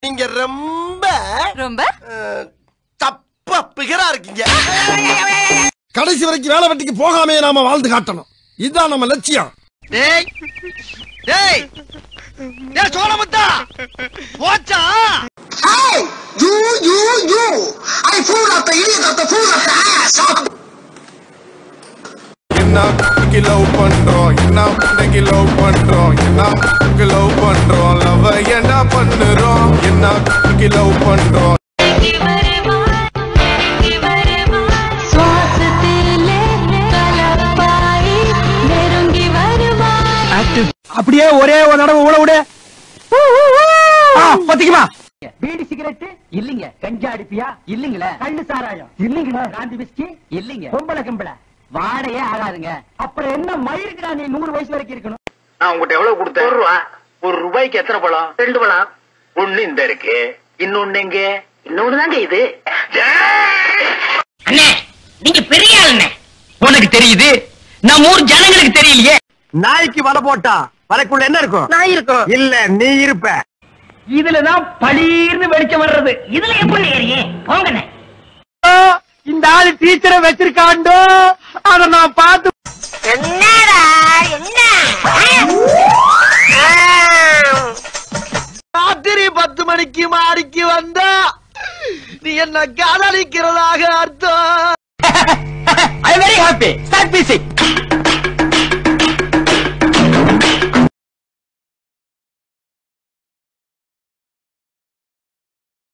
நீங்க ரொம்ப ரொம்ப அஹ், தப்பா பிகரா இருக்கீங்க கடைசி வரைக்கும் வேலை வெட்டிக்கு போகாமே நாம வாழ்ந்து காட்டணும் இதுதான் நம்ம லட்சியம் டேய் டேய் டேய் சோழமுத்தா போச்சா Hey! You, you, you! I fool up the idiot of the fool of the ass! என்ன லவ் பண்றோம் என்ன பண்ணைக்கு லவ் பண்றோம் என்ன லவ் பண்றோம் லவ் என்ன பண்ணுறோம் என்ன லவ் பண்றோம் அப்படியே ஒரே ஒரு தடவை ஊட விடு பத்திக்குமா பீடி சிகரெட் இல்லீங்க கஞ்சா அடிப்பியா இல்லீங்களே கள்ளு சாராயம் இல்லீங்களா காந்தி பிஸ்கி இல்லீங்க பொம்பளை கம்பளை வாடையே ஆகாதுங்க அப்புறம் என்ன மயிருக்குடா நீ நூறு வயசு வரைக்கும் இருக்கணும் நான் உங்ககிட்ட எவ்வளவு கொடுத்தேன் ஒரு ரூபா ஒரு ரூபாய்க்கு எத்தனை பழம் ரெண்டு பழம் ஒண்ணு இந்த இருக்கு இன்னொன்னு எங்க இன்னொன்னு தாங்க இது அண்ணே நீங்க பெரிய ஆளுண்ணே உனக்கு தெரியுது நம்ம ஊர் ஜனங்களுக்கு தெரியலையே நாய்க்கு வலை போட்டா வலைக்குள்ள என்ன இருக்கும் நான் இருக்கும் இல்ல நீ இருப்ப இதுலதான் பளீர்னு வெளிச்சம் வர்றது இதுல எப்படி ஏறியே போங்கண்ணே இந்த ஆளு டீச்சரை வச்சிருக்காண்டோ அத நான் பார்த்து ராத்திரி பத்து மணிக்கு மாடிக்கு வந்தா நீ என்ன காதலிக்கிறதாக அர்த்தம் I very happy start music